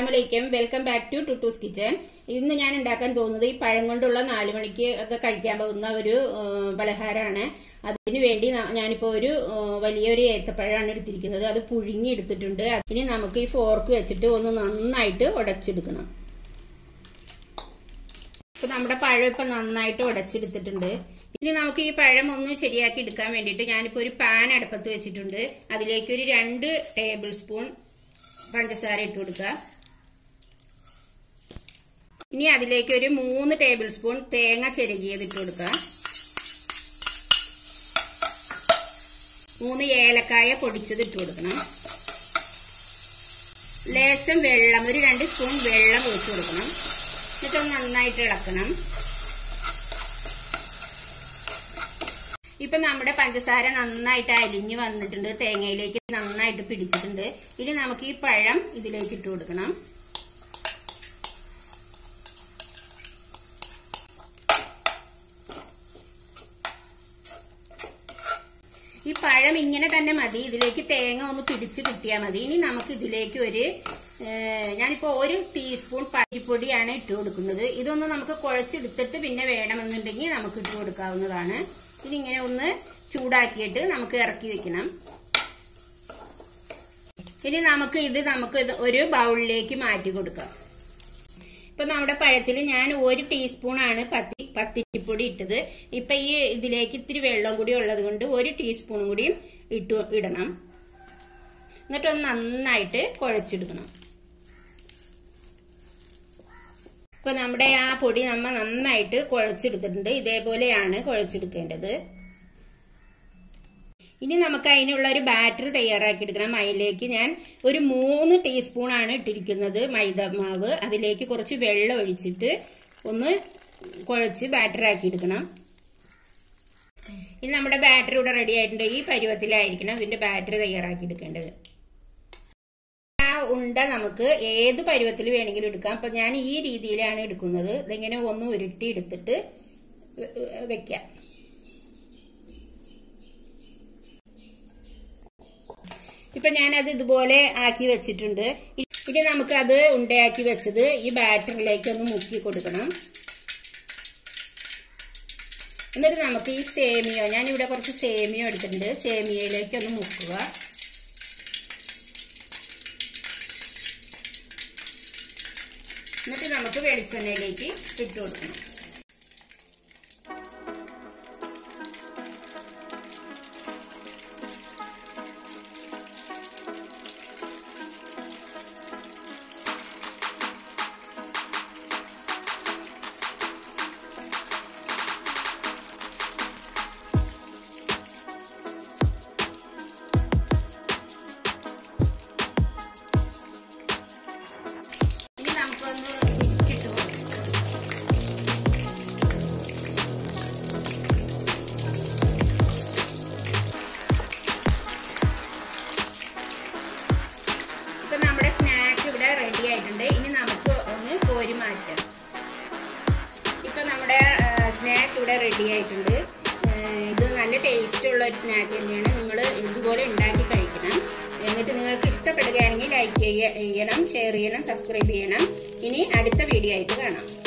അസ്സലാമലൈക്കും welcome back to Tuttu's kitchen ഇന്ന് ഞാൻ ഉണ്ടാക്കാൻ പോകുന്നത് ഈ പഴം കൊണ്ടുള്ള നാലു മണിക്ക് ഒക്കെ കഴിക്കാൻ പോകുന്ന ഒരു പലഹാരമാണ് അതിനു വേണ്ടി ന- ഞാനിപ്പോ ഒരു ആ, വലിയൊരു ഏത്തപ്പഴമാണ് എടുത്തിരിക്കുന്നത് അത് പുഴുങ്ങി എടുത്തിട്ടുണ്ട് ഇനി നമുക്ക് ഈ ഫോർക്ക് വെച്ചിട്ട് ഒന്ന് നന്നായിട്ട് ഉടച്ചെടുക്കണം ഇപ്പൊ നമ്മുടെ പഴം ഇപ്പൊ നന്നായിട്ട് ഉടച്ചെടുത്തിട്ടുണ്ട് ഇനി നമുക്ക് ഈ പഴം ഒന്ന് ശരിയാക്കി എടുക്കാൻ വേണ്ടിയിട്ട് ഞാനിപ്പോ ഒരു പാൻ അടുപ്പത്ത് വെച്ചിട്ടുണ്ട് അതിലേക്ക് ഒരു രണ്ട് ടേബിൾ സ്പൂൺ പഞ്ചസാര ഇട്ട് കൊടുക്കുക ഇനി അതിലേക്ക് ഒരു മൂന്ന് ടേബിൾ സ്പൂൺ തേങ്ങ ചിരകിയത് ഇട്ട് കൊടുക്കുക മൂന്ന് ഏലക്കായ പൊടിച്ചത് ഇട്ട് കൊടുക്കണം ലേശം വെള്ളം ഒരു രണ്ട് സ്പൂൺ വെള്ളം ഒഴിച്ചു കൊടുക്കണം എന്നിട്ട് നന്നായിട്ട് ഇളക്കണം ഇപ്പൊ നമ്മുടെ പഞ്ചസാര നന്നായിട്ട് അലിഞ്ഞു വന്നിട്ടുണ്ട് തേങ്ങയിലേക്ക് നന്നായിട്ട് പിടിച്ചിട്ടുണ്ട് ഇനി നമുക്ക് ഈ പഴം ഇതിലേക്ക് ഇട്ട് കൊടുക്കണം ഈ പഴം ഇങ്ങനെ തന്നെ മതി ഇതിലേക്ക് തേങ്ങ ഒന്ന് പിടിച്ച് കിട്ടിയാൽ മതി ഇനി നമുക്ക് ഇതിലേക്ക് ഒരു ഏഹ്, ഞാനിപ്പോ ഒരു ടീസ്പൂൺ പരിപ്പൊടിയാണ് ഇട്ട് കൊടുക്കുന്നത് ഇതൊന്ന് നമുക്ക് കുഴച്ചെടുത്തിട്ട് പിന്നെ വേണമെന്നുണ്ടെങ്കിൽ നമുക്ക് ഇട്ട് കൊടുക്കാവുന്നതാണ് ഇനി ഇങ്ങനെ ഒന്ന് ചൂടാക്കിയിട്ട് നമുക്ക് ഇറക്കി വെക്കണം ഇനി നമുക്ക് ഇത് നമുക്ക് ഇത് ഒരു ബൗളിലേക്ക് മാറ്റി കൊടുക്കാം ഇപ്പൊ നമ്മുടെ പഴത്തിൽ ഞാൻ ഒരു ടീസ്പൂൺ ആണ് പത്തി പത്തിരിപ്പൊടി ഇട്ടത് ഇപ്പൊ ഈ ഇതിലേക്ക് ഇത്തിരി വെള്ളം കൂടി ഉള്ളത് കൊണ്ട് ഒരു ടീസ്പൂണും കൂടിയും ഇട്ടു ഇടണം എന്നിട്ട് ഒന്ന് നന്നായിട്ട് കുഴച്ചെടുക്കണം ഇപ്പൊ നമ്മുടെ ആ പൊടി നമ്മ നന്നായിട്ട് കുഴച്ചെടുത്തിട്ടുണ്ട് ഇതേപോലെയാണ് കുഴച്ചെടുക്കേണ്ടത് ഇനി നമുക്ക് അതിനുള്ള ഒരു ബാറ്റർ തയ്യാറാക്കി എടുക്കണം അതിലേക്ക് ഞാൻ ഒരു മൂന്ന് ടീസ്പൂൺ ആണ് ഇട്ടിരിക്കുന്നത് മൈദ മാവ് അതിലേക്ക് കുറച്ച് വെള്ളം ഒഴിച്ചിട്ട് ഒന്ന് കുഴച്ച് ബാറ്റർ ആക്കി എടുക്കണം ഇനി നമ്മുടെ ബാറ്ററി ഇവിടെ റെഡി ആയിട്ടുണ്ട് ഈ പരുവത്തിലായിരിക്കണം ഇതിന്റെ ബാറ്ററി തയ്യാറാക്കി എടുക്കേണ്ടത് ആ ഉണ്ട നമുക്ക് ഏത് പരുവത്തിൽ വേണമെങ്കിലും എടുക്കാം അപ്പൊ ഞാൻ ഈ രീതിയിലാണ് എടുക്കുന്നത് ഇതിങ്ങനെ ഒന്ന് ഉരുട്ടി എടുത്തിട്ട് വെ- വെക്കാം ഇപ്പൊ ഞാനത് ഇതുപോലെ ആക്കി വെച്ചിട്ടുണ്ട് ഇനി നമുക്ക് അത് ഉണ്ടയാക്കി വെച്ചത് ഈ ബാറ്ററിലേക്ക് ഒന്ന് മുക്കി കൊടുക്കണം എന്നിട്ട് നമുക്ക് ഈ സേമിയോ ഞാനിവിടെ കുറച്ച് സേമിയോ എടുത്തിട്ടുണ്ട് സേമിയയിലേക്ക് ഒന്ന് മുക്കുക എന്നിട്ട് നമുക്ക് വെളിച്ചെണ്ണയിലേക്ക് ഇട്ട് കൊടുക്കണം ഇനി നമുക്കൊന്ന് തിരിച്ചിട്ട് കൊടുക്കാം ഇപ്പൊ നമ്മുടെ സ്നാക്ക് ഇവിടെ റെഡി ആയിട്ടുണ്ട് ഇനി നമുക്ക് ഒന്ന് കോരി മാറ്റാം ഇപ്പൊ നമ്മുടെ സ്നാക്ക് ഇവിടെ റെഡി ആയിട്ടുണ്ട് ഏഹ് ഇത് നല്ല ടേസ്റ്റ് ഉള്ള ഒരു സ്നാക്ക് തന്നെയാണ് നിങ്ങൾ ഇതുപോലെ ഉണ്ടാക്കി കഴിക്കണം എന്നിട്ട് നിങ്ങൾക്ക് ഇഷ്ടപ്പെടുകയാണെങ്കിൽ ലൈക്ക് ചെയ്യണം ഷെയർ ചെയ്യണം സബ്സ്ക്രൈബ് ചെയ്യണം ഇനി അടുത്ത വീഡിയോ ആയിട്ട് കാണാം